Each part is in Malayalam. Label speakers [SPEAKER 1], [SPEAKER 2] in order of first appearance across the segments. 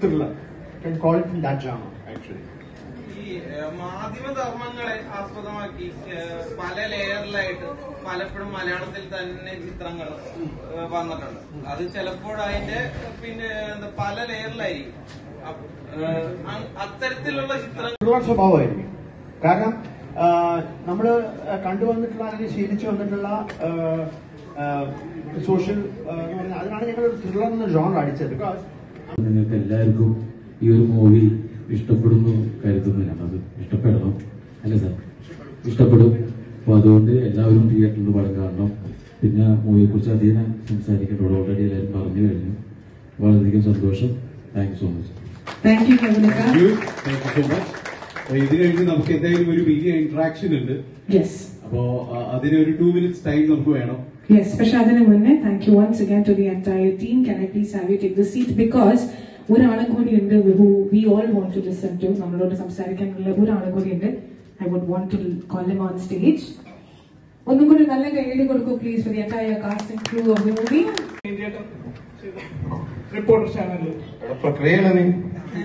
[SPEAKER 1] thriller. Can call it in that genre, actually.
[SPEAKER 2] ഈ ഏഹ്, മാധ്യമധർമ്മങ്ങളെ ആസ്പദമാക്കി ഏഹ്, പല ലെയറിലായിട്ട് പലപ്പോഴും മലയാളത്തിൽ തന്നെ ചിത്രങ്ങൾ ഏഹ്, വന്നിട്ടുണ്ട് അത് ചിലപ്പോൾ അതിന്റെ പിന്നെ എന്താ പല ലെയറിലായിരിക്കും അപ്പ- ഏഹ്, അ- അത്തരത്തിലുള്ള ചിത്രങ്ങൾ
[SPEAKER 1] ഒരുപാട് സ്വഭാവമായിരിക്കും കാരണം നമ്മൾ കണ്ടുവന്നിട്ടുള്ള അല്ലെങ്കിൽ ശീലിച്ചു വന്നിട്ടുള്ള സോഷ്യൽ എന്ന് പറഞ്ഞാൽ അതിനാണ് ഞങ്ങൾ ഒരു ത്രില്ലർ എന്ന ജോൺ അടിച്ചത് ബിക്കോസ്
[SPEAKER 3] നിങ്ങൾക്ക് എല്ലാവർക്കും ഈ ഒരു മൂവി ഇഷ്ടപ്പെടുന്നു കരുതുന്നില്ല അത് ഇഷ്ടപ്പെടണം അല്ലേ സാർ ഇഷ്ടപ്പെടും അപ്പോൾ അതുകൊണ്ട് എല്ലാവരും തിയേറ്ററിൽ പടം കാണണം പിന്നെ മൂവിയെ കുറിച്ച് അധികം സംസാരിക്കേണ്ടത് ഓൾറെഡി എല്ലാവരും പറഞ്ഞു കഴിഞ്ഞു വളരെയധികം സന്തോഷം thank you so much
[SPEAKER 4] thank you കമലക്ക
[SPEAKER 5] thank you thank you so much ഇത് കഴിഞ്ഞ് നമുക്ക് എന്തായാലും ഒരു വലിയ ഇന്ററാക്ഷൻ ഉണ്ട്
[SPEAKER 4] യെസ്
[SPEAKER 5] അപ്പോ ആ, അതിന് ഒരു ടു മിനിറ്റ്സ് ടൈം നമുക്ക് വേണം
[SPEAKER 4] യെസ് പക്ഷെ അതിന് മുന്നേ thank you once again to the entire team can I please have you take the seat because ഒരാളും കൂടി ഉണ്ട് who we all want to listen to നമ്മളോട് സംസാരിക്കാനുള്ള ഒരാളും കൂടി ഉണ്ട് I would want to call him on stage ഒന്നും കൂടി നല്ല കൈയ്യടി കൊടുക്കൂ please for the entire cast and crew of the movie
[SPEAKER 6] Reporter ചാനലിൽ
[SPEAKER 7] പ്രക്രിയയാണ് നീ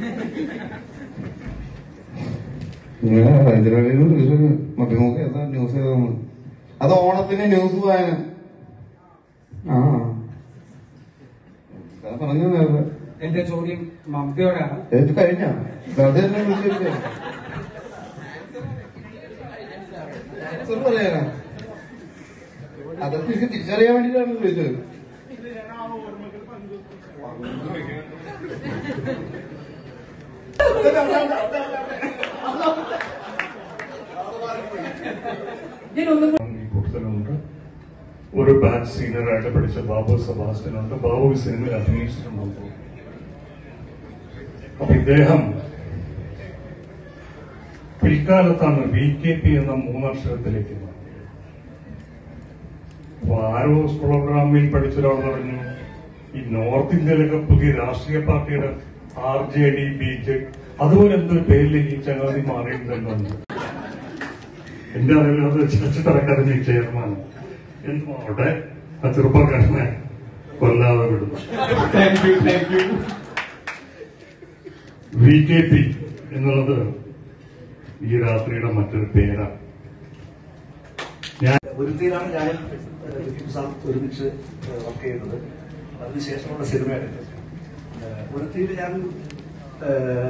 [SPEAKER 7] മറ്റേ നോക്കി ഏതാ ന്യൂസ് ഏതാന്ന് അത് ഓണത്തിന് ന്യൂസ് വായന ആ അത് പറഞ്ഞു നേരത്തെ
[SPEAKER 6] എന്റെ ചോദ്യം മമതയോടാണ്
[SPEAKER 7] ഇത് കഴിഞ്ഞ വെറുതെ എന്നെ വിളിച്ചിരിക്കുകയാണ്. ആൻസർ പറയാനാ അതൊക്കെ എനിക്ക് തിരിച്ചറിയാൻ വേണ്ടിയിട്ടാണ് വിളിച്ചത്
[SPEAKER 4] ഞാൻ ഒന്നും കൂടി
[SPEAKER 8] ഈ പുസ്തകമുണ്ട് ഒരു ബാച്ച് സീനിയറായിട്ട് പഠിച്ച ബാബു സെബാസ്റ്റ്യനുണ്ട് ബാബു ഈ സിനിമയിൽ അഭിനയിച്ചിട്ടുണ്ടോ അപ്പൊ ഇദ്ദേഹം പിൽക്കാലത്താണ് വി കെ പി എന്ന മൂന്നക്ഷരത്തിലേക്ക് മാറിയത്. അപ്പൊ ആരോ സ്കൂൾ പ്രോഗ്രാമിൽ പഠിച്ച ഒരാൾ പറഞ്ഞു ഈ നോർത്ത് ഇന്ത്യയിലൊക്കെ പുതിയ രാഷ്ട്രീയ പാർട്ടിയുടെ R J D B J അതുപോലെ എന്തൊരു പേരിലേക്ക് ഈ ചങ്ങാതി മാറിയിട്ടുണ്ടെന്നുണ്ട് എന്റെ അറിവിൽ അത് ചർച്ചിൽ അക്കാദമി ചെയർമാൻ എന്തോ അവിടെ ആ ചെറുപ്പക്കാരനെ കൊല്ലാതെ വിടുന്നു
[SPEAKER 5] thank you thank you
[SPEAKER 8] V K P എന്നുള്ളത് ഈ രാത്രിയുടെ മറ്റൊരു പേരാണ് ഞാൻ
[SPEAKER 9] ഒരുത്തിയിലാണ് ഞാൻ ദിലീപ് സാർ ഒരുമിച്ച് വർക്ക് ചെയ്യുന്നത് അതിനുശേഷമുള്ള സിനിമയാണ് ഇത്. ഏഹ് ഒരുത്തിയിൽ ഞാൻ ഏഹ്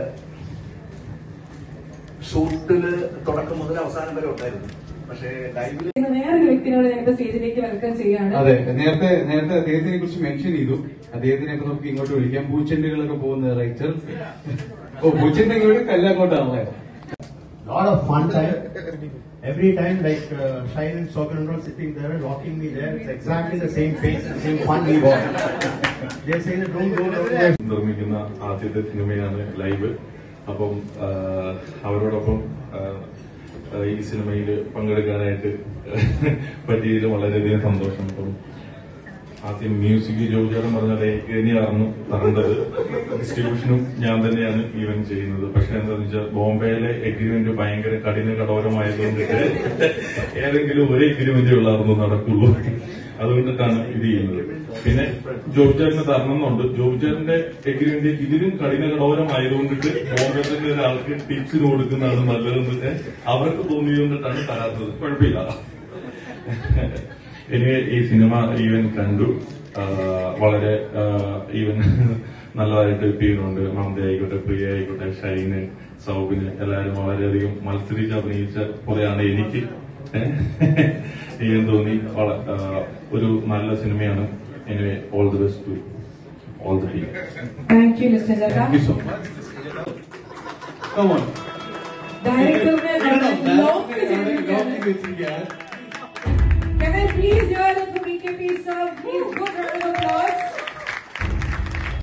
[SPEAKER 9] ഷൂട്ടില് തുടക്കം മുതൽ അവസാനം വരെ ഉണ്ടായിരുന്നു പക്ഷേ ലൈവിൽ
[SPEAKER 4] ഇന്ന് വേറൊരു വ്യക്തിനോട് ഞാനിപ്പോ സ്റ്റേജിലേക്ക് വെൽക്കം ചെയ്യാണ്
[SPEAKER 5] അതെ നേരത്തെ നേരത്തെ അദ്ദേഹത്തിനെ കുറിച്ച് മെൻഷൻ ചെയ്തു അദ്ദേഹത്തിനെ ഒക്കെ നമുക്ക് ഇങ്ങോട്ട് വിളിക്കാം പൂച്ചെണ്ടുകളൊക്കെ പോകുന്ന റൈറ്റർ ഓ പൂച്ചെണ്ട് ഇങ്ങോട്ട് കല്ലാക്കോട്ടാണല്ലേ
[SPEAKER 1] lot of fun time. Every time, like uh, Shine and Sogan and all sitting there and walking me there, it's exactly the same pace and same fun we walk. They're saying that don't go down there.
[SPEAKER 8] നിർമ്മിക്കുന്ന ആദ്യത്തെ സിനിമയാണ് ലൈവ് അപ്പം ആ, അവരോടൊപ്പം ആ, ആ, ഈ സിനിമയിൽ പങ്കെടുക്കാനായിട്ട് പറ്റിയതിൽ വളരെയധികം സന്തോഷം അപ്പം ആദ്യം മ്യൂസിക് ജോജാറും പറഞ്ഞാൽ തന്നെയായിരുന്നു തരേണ്ടത് ഡിസ്ട്രിബ്യൂഷനും ഞാൻ തന്നെയാണ് ഈവൻ ചെയ്യുന്നത് പക്ഷെ എന്താണെന്ന് വെച്ചാൽ ബോംബെയിലെ എഗ്രിമെന്റ് ഭയങ്കര കഠിന കഠോരമായതുകൊണ്ടിട്ട് ഏതെങ്കിലും ഒരു എഗ്രിമെന്റ് ഉള്ളായിരുന്നു നടക്കുള്ളൂ അതുകൊണ്ടിട്ടാണ് ഇത് ചെയ്യുന്നത് പിന്നെ ജോബിചാറിന് തരണമെന്നുണ്ട് ജോബിചാറിന്റെ എഗ്രിമെന്റ് ഇതിലും കഠിന കഠോരമായതുകൊണ്ടിട്ട് ബോംബെ തന്നെ ഒരാൾക്ക് ടിപ്സിന് കൊടുക്കുന്നതാണ് നല്ലതെന്നൊക്കെ അവർക്ക് തോന്നിയതുകൊണ്ടിട്ടാണ് തരാത്തത് കുഴപ്പമില്ല എനിക്ക് ഈ സിനിമ ഈവൻ കണ്ടു ആ, വളരെ ഈവൻ നല്ലതായിട്ട് ചെയ്യുന്നുണ്ട് മമത ആയിക്കോട്ടെ പ്രിയ ആയിക്കോട്ടെ ഷൈന് സൗബിന് എല്ലാവരും വളരെയധികം മത്സരിച്ച് അഭിനയിച്ച പോലെയാണ് എനിക്ക് ഈവൻ തോന്നി വള- ആ, ഒരു നല്ല സിനിമയാണ് anyway all the best to all the team
[SPEAKER 4] thank you mister Latha
[SPEAKER 5] thank you so much Come on.
[SPEAKER 4] ഡയറക്ടറിനെ
[SPEAKER 5] ഇടണം.
[SPEAKER 4] ലോക്ക്
[SPEAKER 5] ഇവിടെ
[SPEAKER 4] ചെയ്തിരിക്കുകയാണ്
[SPEAKER 5] ലോക്ക് വെച്ചിരിക്കുകയാണ്.
[SPEAKER 4] Can I please hear it from BKP sir? Please, good round of applause.